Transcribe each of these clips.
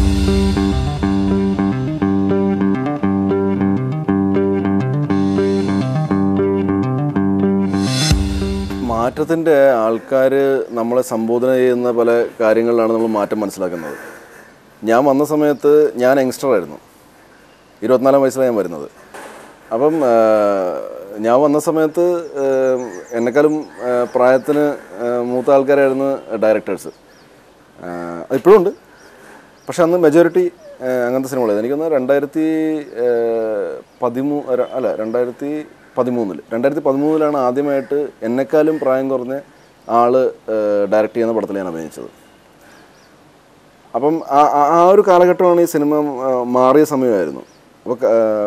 മാറ്റത്തിൻ്റെ ആൾക്കാർ നമ്മളെ സംബോധന ചെയ്യുന്ന പല കാര്യങ്ങളിലാണ് നമ്മൾ മാറ്റം മനസ്സിലാക്കുന്നത് ഞാൻ വന്ന സമയത്ത് ഞാൻ യങ്സ്റ്റർ ആയിരുന്നു ഇരുപത്തിനാലാം വയസ്സിലാണ് ഞാൻ വരുന്നത് അപ്പം ആ, ഞാൻ വന്ന സമയത്ത് ആ, എന്നെക്കാളും ആ, പ്രായത്തിന് ആ, മൂത്ത ആൾക്കാരായിരുന്നു ഡയറക്ടേഴ്സ് അതിപ്പോഴും ഉണ്ട് പക്ഷെ അന്ന് മെജോറിറ്റി അങ്ങനത്തെ സിനിമകളായിരുന്നു എനിക്കൊന്ന് രണ്ടായിരത്തി പതിമൂ അല്ല രണ്ടായിരത്തി പതിമൂന്നിൽ രണ്ടായിരത്തി പതിമൂന്നിലാണ് ആദ്യമായിട്ട് എന്നെക്കാളും പ്രായം കുറഞ്ഞ ആള് ഡയറക്റ്റ് ചെയ്യുന്ന പടത്തിൽ ഞാൻ അഭിനയിച്ചത് അപ്പം ആ- ആ- ആ ഒരു കാലഘട്ടമാണ് ഈ സിനിമ ആ, മാറിയ സമയമായിരുന്നു അപ്പോൾ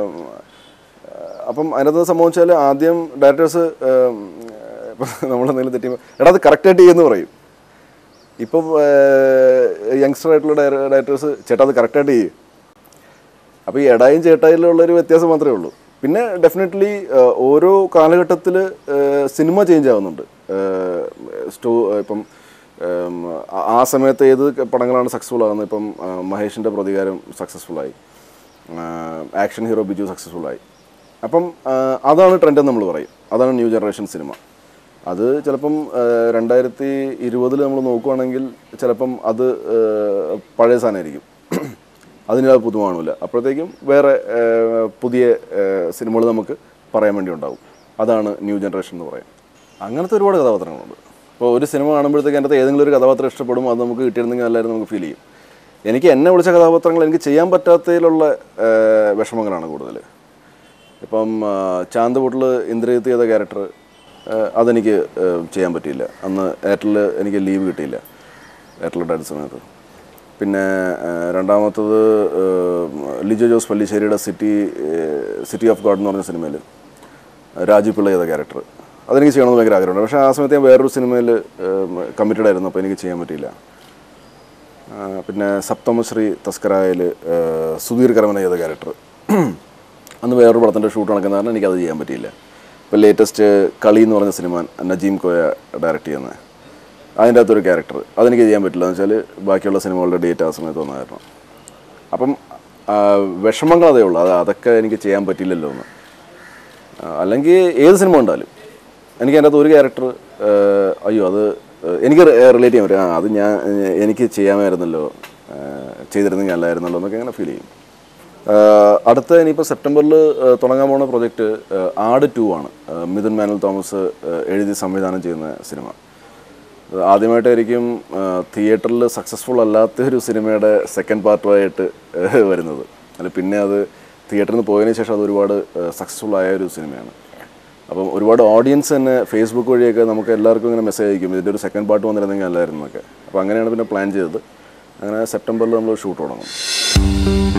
അപ്പം അതിനകത്ത് സംഭവിച്ചാൽ ആദ്യം ഡയറക്ടേഴ്സ് ഇപ്പം നമ്മളെന്തെങ്കിലും തെറ്റിയുമ്പോൾ എടാ അത് കറക്റ്റായിട്ട് ചെയ്യുമെന്ന് പറയും ഇപ്പം യങ്സ്റ്റർ ആയിട്ടുള്ള ഡയറക്ടേഴ്സ് ചേട്ടാ അത് കറക്റ്റായിട്ട് ചെയ്യും അപ്പോൾ ഈ എടായും ചേട്ടായിലുള്ളൊരു വ്യത്യാസം മാത്രമേ ഉള്ളൂ പിന്നെ ഡെഫിനറ്റ്ലി ഓരോ കാലഘട്ടത്തിൽ സിനിമ ചേഞ്ച് ആവുന്നുണ്ട് സ്റ്റോ ഇപ്പം ഉം, ആ- ആ സമയത്ത് ഏത് പടങ്ങളാണ് സക്സസ്ഫുൾ ആകുന്നത് ഇപ്പം ആ, മഹേഷിൻ്റെ പ്രതികാരം സക്സസ്ഫുള്ളായി ആക്ഷൻ ഹീറോ ബിജു സക്സസ്ഫുള്ളായി അപ്പം ആ, അതാണ് ട്രെൻഡ് എന്ന് നമ്മൾ പറയും അതാണ് ന്യൂ ജനറേഷൻ സിനിമ അത് ചിലപ്പം ആ, രണ്ടായിരത്തി ഇരുപതിൽ നമ്മൾ നോക്കുവാണെങ്കിൽ ചിലപ്പം അത് ആ, പഴയ സാധനമായിരിക്കും അതിന് പുതുമ കാണില്ല അപ്പോഴത്തേക്കും വേറെ ആ, പുതിയ സിനിമകൾ നമുക്ക് പറയാൻ വേണ്ടി ഉണ്ടാവും അതാണ് ന്യൂ ജനറേഷൻ എന്ന് പറയാം അങ്ങനത്തെ ഒരുപാട് കഥാപാത്രങ്ങളുണ്ട് ഇപ്പോൾ ഒരു സിനിമ കാണുമ്പോഴത്തേക്ക് അതിനകത്ത് ഏതെങ്കിലും ഒരു കഥാപാത്രം ഇഷ്ടപ്പെടും അത് നമുക്ക് കിട്ടിയിരുന്നെങ്കിൽ നല്ലതായിരുന്നു നമുക്ക് ഫീൽ ചെയ്യും എനിക്ക് എന്നെ വിളിച്ച കഥാപാത്രങ്ങൾ എനിക്ക് ചെയ്യാൻ പറ്റാത്തതിലുള്ള ആ, വിഷമങ്ങളാണ് കൂടുതൽ ഇപ്പം ആ, ചാന്ത് വീട്ടിൽ ഇന്ദ്രജിത്ത് ചെയ്ത ക്യാരക്ടർ അതെനിക്ക് ആ, ചെയ്യാൻ പറ്റിയില്ല അന്ന് എയർടെൽ എനിക്ക് ലീവ് കിട്ടിയില്ല എയർടെൽ ഉണ്ടായിരുന്ന സമയത്ത് പിന്നെ ആ, രണ്ടാമത്തത് ആ, ലിജോ ജോസ് പല്ലിശ്ശേരിയുടെ സിറ്റി സിറ്റി ഓഫ് ഗോഡ് എന്ന് പറഞ്ഞ സിനിമയിൽ രാജു പിള്ള ചെയ്ത ക്യാരക്ടർ അതെനിക്ക് ചെയ്യണമെന്ന് ഭയങ്കര ആഗ്രഹമുണ്ട് പക്ഷേ ആ സമയത്ത് ഞാൻ വേറൊരു സിനിമയിൽ കമ്മിറ്റഡ് ആയിരുന്നു അപ്പോൾ എനിക്ക് ചെയ്യാൻ പറ്റിയില്ല ആ, പിന്നെ സപ്തമശ്രീ തസ്കരായിൽ സുധീർ കരമന ചെയ്ത ക്യാരക്ടർ അന്ന് വേറൊരു പടത്തിൻ്റെ ഷൂട്ട് നടക്കുന്ന കാരണം എനിക്കത് ചെയ്യാൻ പറ്റിയില്ല ഇപ്പോൾ ലേറ്റസ്റ്റ് കളി എന്ന് പറഞ്ഞ സിനിമ നജീം കോയ ഡയറക്റ്റ് ചെയ്യുന്നത് അതിൻ്റെ അകത്തൊരു ക്യാരക്ടർ അതെനിക്ക് ചെയ്യാൻ പറ്റില്ല എന്ന് വെച്ചാൽ ബാക്കിയുള്ള സിനിമകളുടെ ഡേറ്റ് ആ സമയത്ത് വന്നായിരുന്നു അപ്പം ആ, വിഷമങ്ങൾ അതേ ഉള്ളൂ അത് അതൊക്കെ എനിക്ക് ചെയ്യാൻ പറ്റില്ലല്ലോ എന്ന് ആ, അല്ലെങ്കിൽ ഏത് സിനിമ ഉണ്ടാലും എനിക്ക് അതിൻ്റെ അകത്ത് ഒരു ക്യാരക്ടർ അയ്യോ അത് ഏഹ്, എനിക്ക് റിലേറ്റ് ചെയ്യാൻ പറ്റും ആ അത് ഞാൻ ഏഹ്, എനിക്ക് ചെയ്യാമായിരുന്നല്ലോ ഏഹ്, ചെയ്തിരുന്നെങ്കിൽ അല്ലായിരുന്നല്ലോ എന്നൊക്കെ അങ്ങനെ ഫീൽ ചെയ്യും ഏഹ്, അടുത്ത ഇനിയിപ്പോൾ സെപ്റ്റംബറിൽ തുടങ്ങാൻ പോകുന്ന പ്രൊജക്റ്റ് ആട് ടു ആണ് ഏഹ്, മിഥുൻ മാനുൽ തോമസ് ഏഹ്, എഴുതി സംവിധാനം ചെയ്യുന്ന സിനിമ അത് ആദ്യമായിട്ടായിരിക്കും തിയേറ്ററിൽ സക്സസ്ഫുൾ അല്ലാത്ത ഒരു സിനിമയുടെ സെക്കൻഡ് പാർട്ടുമായിട്ട് വരുന്നത് അല്ല പിന്നെ അത് തിയേറ്ററിൽ നിന്ന് പോയതിന് ശേഷം അത് ഒരുപാട് സക്സസ്ഫുൾ ആയ ഒരു സിനിമയാണ് അപ്പം ഒരുപാട് ഓഡിയൻസ് തന്നെ ഫേസ്ബുക്ക് വഴിയൊക്കെ നമുക്ക് എല്ലാവർക്കും ഇങ്ങനെ മെസ്സേജ് അയക്കും ഇതിൻ്റെ ഒരു സെക്കൻഡ് പാർട്ട് വന്നിരുന്നെങ്കിൽ അല്ലായിരുന്നു എന്നൊക്കെ അപ്പോൾ അങ്ങനെയാണ് പിന്നെ പ്ലാൻ ചെയ്തത് അങ്ങനെ സെപ്റ്റംബറിൽ നമ്മൾ ഷൂട്ട് തുടങ്ങും